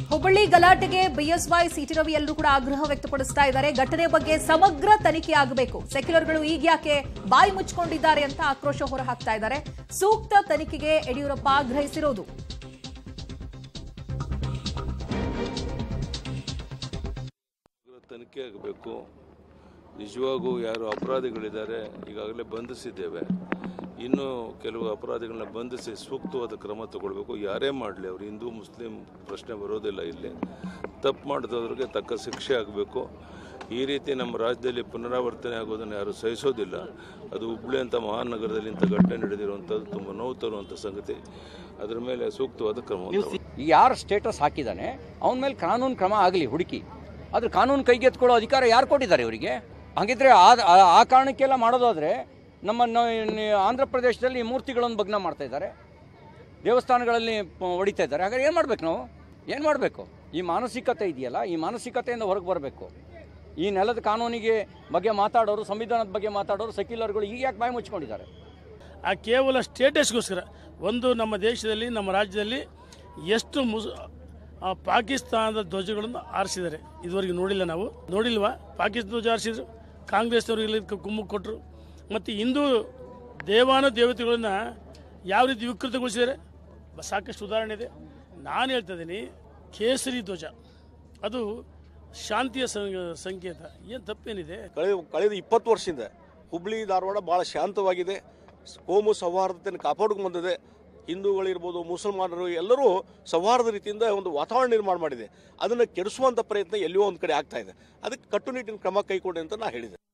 ಹುಬ್ಬಳ್ಳಿ ಗಲಾಟೆಗೆ ಬಿಎಸ್ವೈ ಸಿಟಿ ರವಿ ಎಲ್ಲರೂ ಕೂಡ ಆಗ್ರಹ ವ್ಯಕ್ತಪಡಿಸ್ತಾ ಇದ್ದಾರೆ ಘಟನೆ ಬಗ್ಗೆ ಸಮಗ್ರ ತನಿಖೆ ಆಗಬೇಕು ಸೆಕ್ಯುಲರ್ಗಳು ಈಗ್ಯಾಕೆ ಬಾಯಿ ಮುಚ್ಕೊಂಡಿದ್ದಾರೆ ಅಂತ ಆಕ್ರೋಶ ಹೊರಹಾಕ್ತಾ ಇದ್ದಾರೆ ಸೂಕ್ತ ತನಿಖೆಗೆ ಯಡಿಯೂರಪ್ಪ ಆಗ್ರಹಿಸಿರೋದು ತನಿಖೆ ಆಗಬೇಕು ನಿಜವಾಗೂ ಯಾರು ಅಪರಾಧಿಗಳಿದ್ದಾರೆ ಈಗಾಗಲೇ ಬಂಧಿಸಿದ್ದೇವೆ ಇನ್ನು ಕೆಲವು ಅಪರಾಧಿಗಳನ್ನ ಬಂಧಿಸಿ ಸೂಕ್ತವಾದ ಕ್ರಮ ತಗೊಳ್ಬೇಕು ಯಾರೇ ಮಾಡಲಿ ಅವರು ಹಿಂದೂ ಮುಸ್ಲಿಂ ಪ್ರಶ್ನೆ ಬರೋದಿಲ್ಲ ಇಲ್ಲಿ ತಪ್ಪು ಮಾಡಿದವ್ರಿಗೆ ತಕ್ಕ ಶಿಕ್ಷೆ ಆಗಬೇಕು ಈ ರೀತಿ ನಮ್ಮ ರಾಜ್ಯದಲ್ಲಿ ಪುನರಾವರ್ತನೆ ಆಗೋದನ್ನು ಯಾರು ಸಹಿಸೋದಿಲ್ಲ ಅದು ಹುಬ್ಳಿ ಅಂತ ಮಹಾನಗರದಲ್ಲಿ ಇಂಥ ಘಟನೆ ನಡೆದಿರುವಂಥದ್ದು ತುಂಬ ನೋವು ತರುವಂಥ ಸಂಗತಿ ಅದರ ಮೇಲೆ ಸೂಕ್ತವಾದ ಕ್ರಮ ಯಾರು ಸ್ಟೇಟಸ್ ಹಾಕಿದ್ದಾನೆ ಅವನ ಮೇಲೆ ಕಾನೂನು ಕ್ರಮ ಆಗಲಿ ಹುಡುಕಿ ಆದ್ರೆ ಕಾನೂನು ಕೈಗೆತ್ಕೊಳ್ಳೋ ಅಧಿಕಾರ ಯಾರು ಕೊಟ್ಟಿದ್ದಾರೆ ಇವರಿಗೆ ಹಾಗಿದ್ರೆ ಆ ಆ- ಆ ಕಾರಣಕ್ಕೆಲ್ಲ ಮಾಡೋದಾದ್ರೆ ನಮ್ಮ ನ- ನ- ಆಂಧ್ರ ಪ್ರದೇಶದಲ್ಲಿ ಮೂರ್ತಿಗಳನ್ನು ಭಗ್ನ ಮಾಡ್ತಾ ಇದ್ದಾರೆ ದೇವಸ್ಥಾನಗಳಲ್ಲಿ ಪ- ಹೊಡಿತಾ ಇದ್ದಾರೆ ಹಾಗಾದ್ರೆ ಏನು ಮಾಡ್ಬೇಕು ನಾವು ಏನು ಮಾಡಬೇಕು ಈ ಮಾನಸಿಕತೆ ಇದೆಯಲ್ಲ ಈ ಮಾನಸಿಕತೆಯಿಂದ ಹೊರಗೆ ಬರಬೇಕು ಈ ನೆಲದ ಕಾನೂನಿಗೆ ಬಗ್ಗೆ ಮಾತಾಡೋರು ಸಂವಿಧಾನದ ಬಗ್ಗೆ ಮಾತಾಡೋರು ಸೆಕ್ಯುಲರ್ಗಳು ಈಗ ಯಾಕೆ ಬಾಯಿ ಮುಚ್ಕೊಂಡಿದ್ದಾರೆ ಆ ಕೇವಲ ಸ್ಟೇಟಸ್ಗೋಸ್ಕರ ಒಂದು ನಮ್ಮ ದೇಶದಲ್ಲಿ ನಮ್ಮ ರಾಜ್ಯದಲ್ಲಿ ಎಷ್ಟು ಮುಸ್ ಆ ಪಾಕಿಸ್ತಾನದ ಧ್ವಜಗಳನ್ನು ಆರಿಸಿದ್ದಾರೆ ಇದುವರೆಗೆ ನೋಡಿಲ್ಲ ನಾವು ನೋಡಿಲ್ವಾ ಪಾಕಿಸ್ತಾನ ಧ್ವಜ ಆರಿಸಿದ್ರು ಕಾಂಗ್ರೆಸ್ನವರು ಇಲ್ಲಿ ಕ- ಕುಮ್ಮು ಕೊಟ್ಟರು ಮತ್ತು ಹಿಂದೂ ದೇವಾನ ದೇವತೆಗಳನ್ನ ಯಾವ ರೀತಿ ವಿಕೃತಗೊಳಿಸಿದ್ದಾರೆ ಬ- ಸಾಕಷ್ಟು ಉದಾಹರಣೆ ಇದೆ ನಾನು ಹೇಳ್ತಾ ಇದ್ದೀನಿ ಕೇಸರಿ ಧ್ವಜ ಅದು ಶಾಂತಿಯ ಸಂ- ಸಂಕೇತ ಏನು ತಪ್ಪೇನಿದೆ ಕಳೆದ ಕಳೆದ ಇಪ್ಪತ್ತು ವರ್ಷದಿಂದ ಹುಬ್ಳಿ ಧಾರವಾಡ ಭಾಳ ಶಾಂತವಾಗಿದೆ ಕೋಮು ಸೌಹಾರ್ದತೆಯನ್ನು ಕಾಪಾಡ್ಕೊಂಡು ಬಂದಿದೆ ಹಿಂದೂಗಳಿರ್ಬೋದು ಮುಸಲ್ಮಾನರು ಎಲ್ಲರೂ ಸೌಹಾರ್ದ ರೀತಿಯಿಂದ ಒಂದು ವಾತಾವರಣ ನಿರ್ಮಾಣ ಮಾಡಿದೆ ಅದನ್ನು ಕೆಡಿಸುವಂಥ ಪ್ರಯತ್ನ ಎಲ್ಲಿಯೋ ಒಂದು ಕಡೆ ಆಗ್ತಾ ಇದೆ ಅದಕ್ಕೆ ಕಟ್ಟುನಿಟ್ಟಿನ ಕ್ರಮ ಕೈಗೊಂಡೆ ಅಂತ ನಾ ಹೇಳಿದೆ